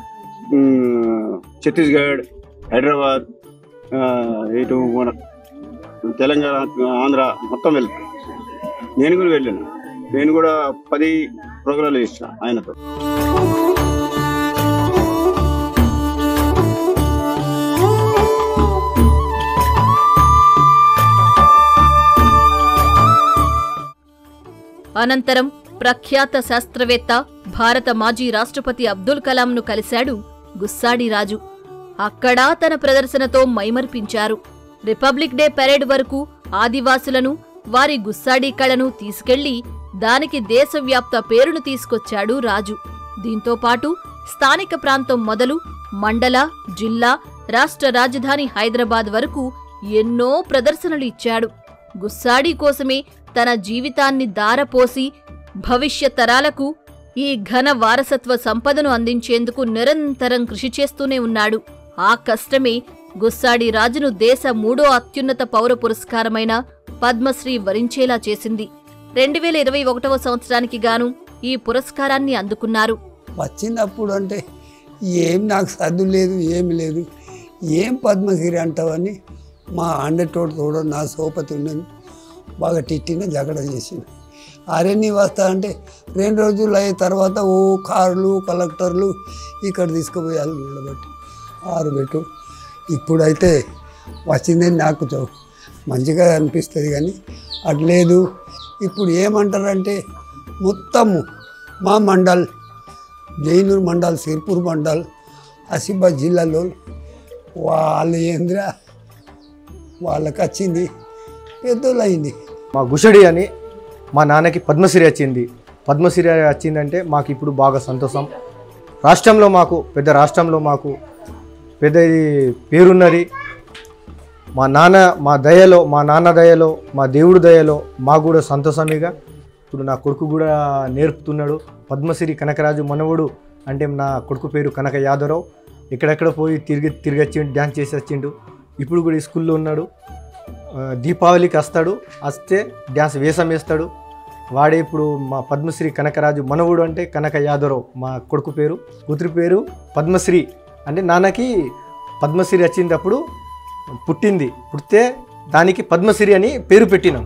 ఉమ్, ఛత్తీస్గఢ్ హైదరాబాద్ ఆ, ఇటు మన తెలంగాణ ఆంధ్ర మొత్తం వెళ్తాను నేను కూడా వెళ్ళాను నేను కూడా పది ప్రోగ్రాంలు చేసిన ఆయనతో అనంతరం ప్రఖ్యాత శాస్త్రవేత్త భారత మాజీ రాష్ట్రపతి అబ్దుల్ కలాంను కలిశాడు గుస్సాడి రాజు అక్కడా తన ప్రదర్శనతో మైమర్పించారు రిపబ్లిక్ డే పెరేడ్ వరకు ఆదివాసులను వారి గుస్సాడి కళను తీసుకెళ్లి దానికి దేశవ్యాప్త పేరును తీసుకొచ్చాడు రాజు దీంతో పాటు స్థానిక ప్రాంతం మొదలు మండల జిల్లా రాష్ట్ర రాజధాని హైదరాబాద్ వరకు ఎన్నో ప్రదర్శనలు ఇచ్చాడు గుస్సాడి కోసమే తన జీవితాన్ని దారపోసి భవిష్య తరాలకు ఈ ఘన వారసత్వ సంపదను అందించేందుకు నిరంతరం కృషి చేస్తూనే ఉన్నాడు ఆ కష్టమే గుస్సాడి రాజును దేశ మూడో అత్యున్నత పౌర పురస్కారమైన పద్మశ్రీ వరించేలా చేసింది రెండు వేల ఇరవై ఒకటవ సంవత్సరానికి గాను ఈ పురస్కారాన్ని అందుకున్నారు వచ్చినప్పుడు అంటే ఏం నాకు చదువు లేదు ఏమి లేదు ఏం పద్మగిరి అంటావని మా అండటోడు తోడు నా సోపతి ఉన్నది బాగా తిట్టిన జగడ చేసిన అరే నీ వస్తా అంటే రెండు రోజులు అయిన తర్వాత ఓ కార్లు కలెక్టర్లు ఇక్కడ తీసుకుపోయాలి నిలబెట్టి ఆరు పెట్టు ఇప్పుడైతే వచ్చిందని నాకు చూ- మంచిగా అనిపిస్తుంది కానీ అటు లేదు ఇప్పుడు ఏమంటారంటే మొత్తము మా మండల్ జైనూర్ మండల్ సిర్పూర్ మండల్ ఆసిఫాబాద్ జిల్లాలో వాళ్ళు ఏంద్రా వాళ్ళకి వచ్చింది పెద్దోళ్ళు అయింది మా గుషడి అని మా నాన్నకి పద్మశ్రీ వచ్చింది పద్మశ్రీ వచ్చిందంటే మాకు ఇప్పుడు బాగా సంతోషం రాష్ట్రంలో మాకు పెద్ద రాష్ట్రంలో మాకు పెద్ద ఇది పేరున్నది మా నాన్న మా దయలో మా నాన్న దయలో మా దేవుడి దయలో మాకు కూడా సంతోషమేగా ఇప్పుడు నా కొడుకు కూడా నేర్పుతున్నాడు పద్మశ్రీ కనకరాజు మనవడు అంటే నా కొడుకు పేరు కనక యాదవరావు ఎక్కడెక్కడ పోయి తిరిగి తిరిగి వచ్చిండు డ్యాన్స్ చేసి వచ్చిండు ఇప్పుడు కూడా ఈ స్కూల్లో ఉన్నాడు ఆ, దీపావళికి వస్తాడు వస్తే డ్యాన్స్ వేషం వేస్తాడు వాడే ఇప్పుడు మా పద్మశ్రీ కనకరాజు మనవుడు అంటే కనక యాదవరావు మా కొడుకు పేరు కూతురి పేరు పద్మశ్రీ అంటే నాన్నకి పద్మశ్రీ వచ్చినప్పుడు పుట్టింది పుడితే దానికి పద్మశ్రీ అని పేరు పెట్టినాం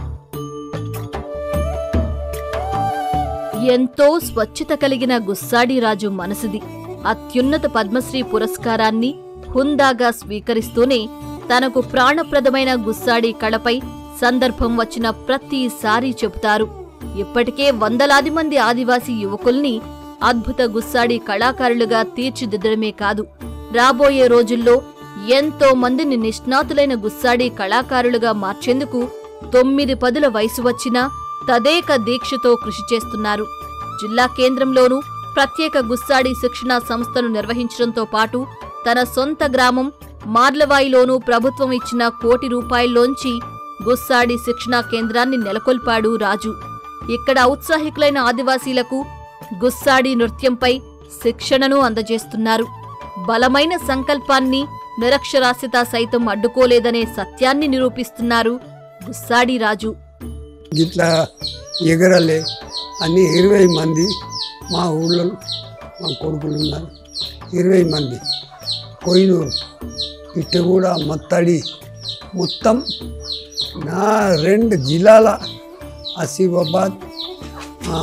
ఎంతో స్వచ్ఛత కలిగిన గుస్సాడి రాజు మనసుది అత్యున్నత పద్మశ్రీ పురస్కారాన్ని హుందాగా స్వీకరిస్తూనే తనకు ప్రాణప్రదమైన గుస్సాడి కళపై సందర్భం వచ్చిన ప్రతిసారి చెబుతారు ఇప్పటికే వందలాది మంది ఆదివాసీ యువకుల్ని అద్భుత గుస్సాడి కళాకారులుగా తీర్చిదిద్దడమే కాదు రాబోయే రోజుల్లో ఎంతో మందిని నిష్ణాతులైన గుస్సాడి కళాకారులుగా మార్చేందుకు తొమ్మిది పదుల వయసు వచ్చినా తదేక దీక్షతో కృషి చేస్తున్నారు జిల్లా కేంద్రంలోనూ ప్రత్యేక గుస్సాడి శిక్షణా సంస్థను నిర్వహించడంతో పాటు తన సొంత గ్రామం మార్లవాయిలోనూ ప్రభుత్వం ఇచ్చిన కోటి రూపాయల్లోంచి గుస్సాడి శిక్షణా కేంద్రాన్ని నెలకొల్పాడు రాజు ఇక్కడ ఔత్సాహికులైన ఆదివాసీలకు గుస్సాడి నృత్యంపై శిక్షణను అందజేస్తున్నారు బలమైన సంకల్పాన్ని నిరక్షరాస్యత సైతం అడ్డుకోలేదనే సత్యాన్ని నిరూపిస్తున్నారు గుస్సాడి రాజు ఇట్లా ఎగరలే అన్ని ఇరవై మంది మా ఊళ్ళో మా కొడుకులు ఉన్నారు ఇరవై మంది కొయినూరు పిట్టగూడ మత్తడి మొత్తం నా రెండు జిల్లాల ఆసిఫాబాద్ ఆ,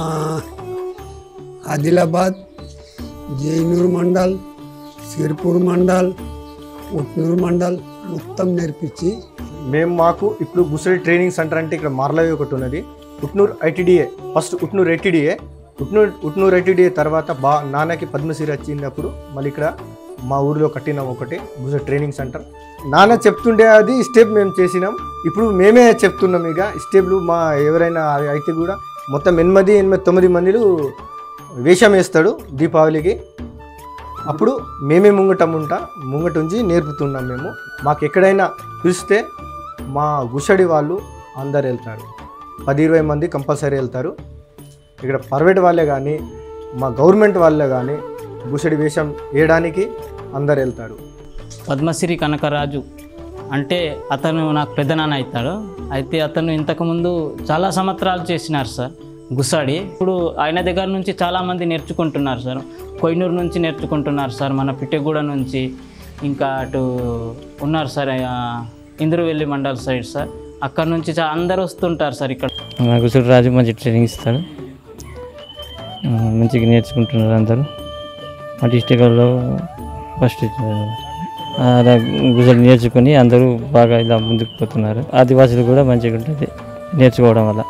ఆదిలాబాద్ జైనూర్ మండల్ సిర్పూర్ మండల్ ఉట్నూరు మండల్ మొత్తం నేర్పించి మేము మాకు ఇప్పుడు గుసడి ట్రైనింగ్ సెంటర్ అంటే ఇక్కడ మార్లవి ఒకటి ఉన్నది Utnoor ITDA first Utnoor ITDA Utnoor Utnoor ITDA తర్వాత బా నాన్నకి పద్మశ్రీ వచ్చినప్పుడు మళ్ళీ ఇక్కడ మా ఊరిలో కట్టినాం ఒకటి గుసడి ట్రైనింగ్ సెంటర్ నాన్న చెప్తుండే అది స్టెప్ మేము చేసినాం ఇప్పుడు మేమే చెప్తున్నాం ఇక స్టెప్లు మా ఎవరైనా అయితే కూడా మొత్తం ఎనిమిది ఎనిమిది తొమ్మిది మందిలు వేషం వేస్తాడు దీపావళికి అప్పుడు మేమే ముంగట ఉంటా ముంగట ఉంచి నేర్పుతున్నాం మేము మాకు ఎక్కడైనా పిలిస్తే మా గుషడి వాళ్ళు అందరు వెళ్తారు పది ఇరవై మంది కంపల్సరీ వెళ్తారు ఇక్కడ ప్రైవేట్ వాళ్ళే కానీ మా గవర్నమెంట్ వాళ్ళే కానీ గుషడి వేషం వేయడానికి అందరు వెళ్తారు పద్మశ్రీ కనకరాజు అంటే అతను నాకు పెద్దనాన్న అవుతాడు అయితే అతను ఇంతకుముందు చాలా సంవత్సరాలు చేసినారు సార్ గుసాడి ఇప్పుడు ఆయన దగ్గర నుంచి చాలామంది నేర్చుకుంటున్నారు సార్ కొయ్నూరు నుంచి నేర్చుకుంటున్నారు సార్ మన పిట్టెగూడ నుంచి ఇంకా అటు ఉన్నారు సార్ ఆ, ఇంద్రవెల్లి మండల్ సైడ్ సార్ అక్కడ నుంచి చా- అందరూ వస్తుంటారు సార్ ఇక్కడ మా గుసుడు రాజు మంచి ట్రైనింగ్ ఇస్తాడు ఆ, మంచిగా నేర్చుకుంటున్నారు అందరూ మా డిస్టిక్లో ఫస్ట్ అలా గుజలు నేర్చుకుని అందరూ బాగా ఇలా ముందుకు పోతున్నారు ఆదివాసులు కూడా మంచిగా ఉంటుంది నేర్చుకోవడం వల్ల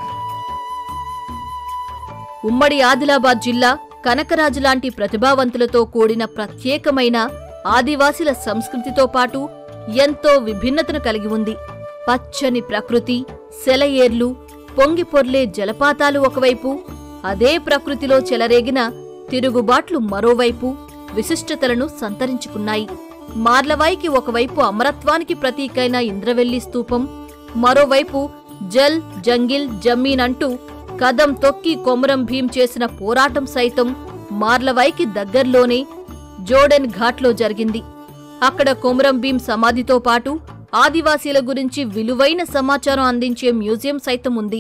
ఉమ్మడి ఆదిలాబాద్ జిల్లా కనకరాజు లాంటి ప్రతిభావంతులతో కూడిన ప్రత్యేకమైన ఆదివాసీల సంస్కృతితో పాటు ఎంతో విభిన్నతను కలిగి ఉంది పచ్చని ప్రకృతి సెలయేర్లు పొంగి పొర్లే జలపాతాలు ఒకవైపు అదే ప్రకృతిలో చెలరేగిన తిరుగుబాట్లు మరోవైపు విశిష్టతలను సంతరించుకున్నాయి మార్లవాయికి ఒకవైపు అమరత్వానికి ప్రతీకైన ఇంద్రవెల్లి స్తూపం మరోవైపు జల్ జంగిల్ జమీన్ అంటూ కదం తొక్కి కొమరం భీం చేసిన పోరాటం సైతం మార్లవాయికి దగ్గర్లోనే జోడెన్ ఘాట్లో జరిగింది అక్కడ కొమరం భీం సమాధితో పాటు ఆదివాసీల గురించి విలువైన సమాచారం అందించే మ్యూజియం సైతం ఉంది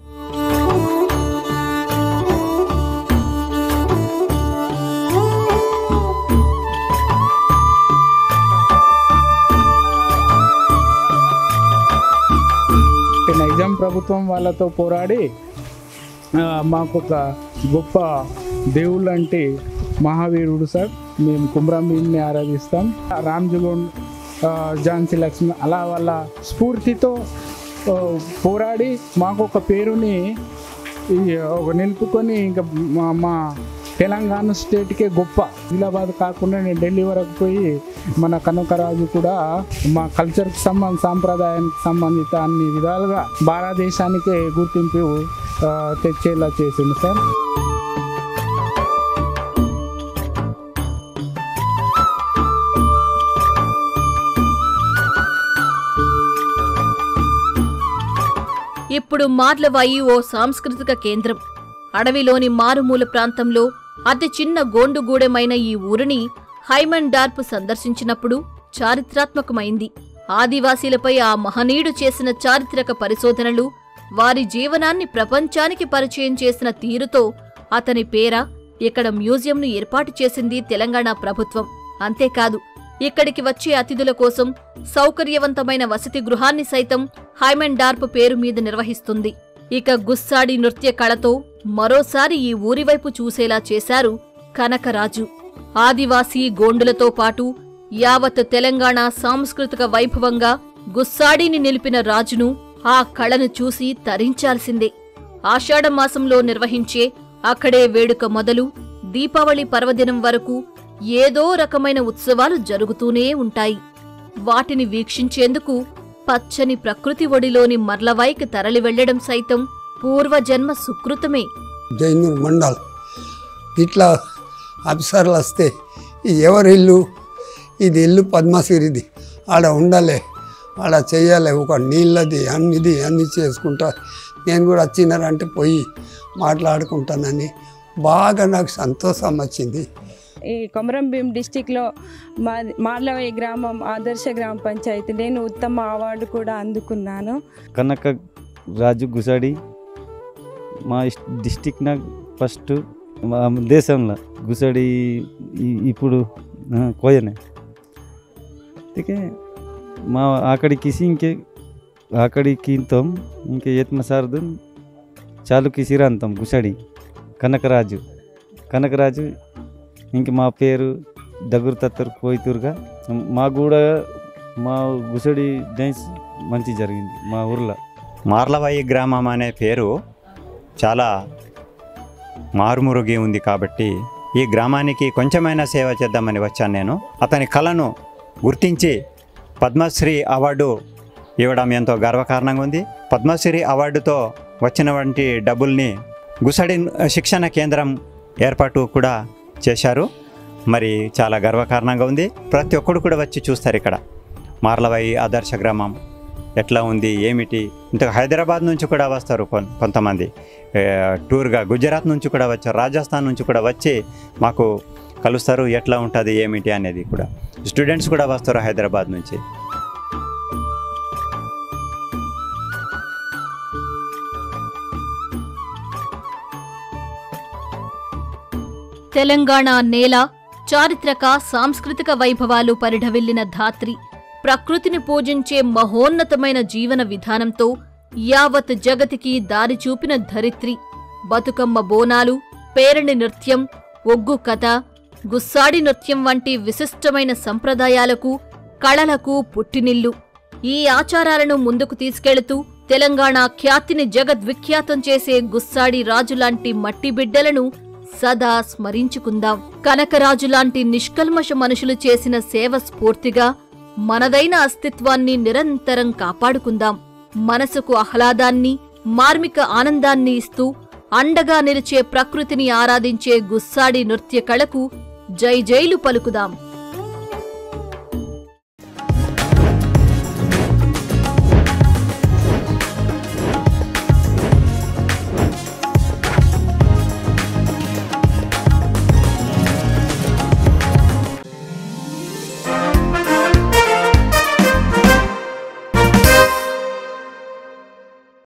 నైజాం ప్రభుత్వం వాళ్ళతో పోరాడి ఆ, మాకు ఒక గొప్ప దేవుళ్ళు అంటే మహావీరుడు సార్ మేము కుమ్రం భీమ్ని ఆరాధిస్తాం రామ్ జుగోన్ ఆ, ఝాన్సీ లక్ష్మి అలా వాళ్ళ స్ఫూర్తితో ఆ, పోరాడి మాకు ఒక పేరుని ఈ, ఒక నిలుపుకొని ఇంకా మా మా తెలంగాణ స్టేట్కే గొప్ప ఆదిలాబాద్ కాకుండా నేను ఢిల్లీ వరకు పోయి మన కనకరాజు కూడా మా కల్చర్కి సంబంధ సాంప్రదాయానికి సంబంధిత అన్ని విధాలుగా భారతదేశానికే గుర్తింపు ఆ, తెచ్చేలా చేసింది సార్ ఇప్పుడు మార్లవాయి ఓ సాంస్కృతిక కేంద్రం అడవిలోని మారుమూల ప్రాంతంలో అతి చిన్న గోండుగూడెమైన ఈ ఊరిని హైమన్ డార్ప్ సందర్శించినప్పుడు చారిత్రాత్మకమైంది ఆదివాసీలపై ఆ మహనీయుడు చేసిన చారిత్రక పరిశోధనలు వారి జీవనాన్ని ప్రపంచానికి పరిచయం చేసిన తీరుతో అతని పేర ఇక్కడ మ్యూజియంను ఏర్పాటు చేసింది తెలంగాణ ప్రభుత్వం అంతేకాదు ఇక్కడికి వచ్చే అతిథుల కోసం సౌకర్యవంతమైన వసతి గృహాన్ని సైతం హైమన్ డార్ప్ పేరు మీద నిర్వహిస్తుంది ఇక గుస్సాడి నృత్య కళతో మరోసారి ఈ ఊరివైపు చూసేలా చేశారు కనకరాజు ఆదివాసీ గోండులతో పాటు యావత్ తెలంగాణ సాంస్కృతిక వైభవంగా గుస్సాడిని నిలిపిన రాజును ఆ కళను చూసి తరించాల్సిందే ఆషాఢమాసంలో నిర్వహించే అక్కడే వేడుక మొదలు దీపావళి పర్వదినం వరకు ఏదో రకమైన ఉత్సవాలు జరుగుతూనే ఉంటాయి వాటిని వీక్షించేందుకు పచ్చని ప్రకృతి ఒడిలోని మర్లవాయికి తరలి వెళ్లడం సైతం పూర్వజన్మ సుకృతమే జైనూర్ మండల్ ఇట్లా అఫీసర్లు వస్తే ఇది ఎవరి ఇల్లు ఇది ఇల్లు పద్మశ్రీది ఆడ ఉండాలి ఆడ చెయ్యాలి ఒక నీళ్ళది అన్నిది అన్ని చేసుకుంటా నేను కూడా వచ్చినారంటే పోయి మాట్లాడుకుంటానని బాగా నాకు సంతోషం వచ్చింది ఈ కొమరం భీం డిస్టిక్లో మా మార్లవయ్య గ్రామం ఆదర్శ గ్రామ పంచాయతీ నేను ఉత్తమ అవార్డు కూడా అందుకున్నాను కనక రాజు గుసాడి మా ఇస్- డిస్టిక్న ఫస్ట్ మా దేశంలో గుసాడి ఈ- ఇప్పుడు ఆ, కోయనే అందుకే మా ఆకడి కిసి ఇంకే ఆకడి కింతం ఇంకే ఏత్మ సారదు చాలు కిసిరాంతం గుసాడి కనకరాజు కనకరాజు ఇంక మా పేరు దగ్గర తత్తరు కోయితూరుగా మా కూడా మా గుసడి డ్యాన్స్ మంచి జరిగింది మా ఊర్లో మార్లవాయి గ్రామం అనే పేరు చాలా మారుమురుగి ఉంది కాబట్టి ఈ గ్రామానికి కొంచెమైనా సేవ చేద్దామని వచ్చాను నేను అతని కళను గుర్తించి పద్మశ్రీ అవార్డు ఇవ్వడం ఎంతో గర్వకారణంగా ఉంది పద్మశ్రీ అవార్డుతో వచ్చినటువంటి డబ్బుల్ని గుసడి శిక్షణ కేంద్రం ఏర్పాటు కూడా చేశారు మరి చాలా గర్వకారణంగా ఉంది ప్రతి ఒక్కడు కూడా వచ్చి చూస్తారు ఇక్కడ మార్లవాయి ఆదర్శ గ్రామం ఎట్లా ఉంది ఏమిటి ఇంత హైదరాబాద్ నుంచి కూడా వస్తారు కొన్ కొంతమంది ఏ, టూర్గా గుజరాత్ నుంచి కూడా వచ్చారు రాజస్థాన్ నుంచి కూడా వచ్చి మాకు కలుస్తారు ఎట్లా ఉంటుంది ఏమిటి అనేది కూడా స్టూడెంట్స్ కూడా వస్తారు హైదరాబాద్ నుంచి తెలంగాణ నేల చారిత్రక సాంస్కృతిక వైభవాలు పరిఢవిల్లిన ధాత్రి ప్రకృతిని పూజించే మహోన్నతమైన జీవన విధానంతో యావత్ జగతికి దారి చూపిన ధరిత్రి బతుకమ్మ బోనాలు పేరణి నృత్యం ఒగ్గు కథ గుస్సాడి నృత్యం వంటి విశిష్టమైన సంప్రదాయాలకు కళలకు పుట్టినిల్లు ఈ ఆచారాలను ముందుకు తీసుకెళుతూ తెలంగాణ ఖ్యాతిని జగద్విఖ్యాతం చేసే గుస్సాడి రాజులాంటి మట్టి బిడ్డలను సదా స్మరించుకుందాం కనకరాజులాంటి నిష్కల్మష మనుషులు చేసిన సేవ స్ఫూర్తిగా మనదైన అస్తిత్వాన్ని నిరంతరం కాపాడుకుందాం మనసుకు ఆహ్లాదాన్ని మార్మిక ఆనందాన్ని ఇస్తూ అండగా నిలిచే ప్రకృతిని ఆరాధించే గుస్సాడి నృత్య కళకు జై జైలు పలుకుదాం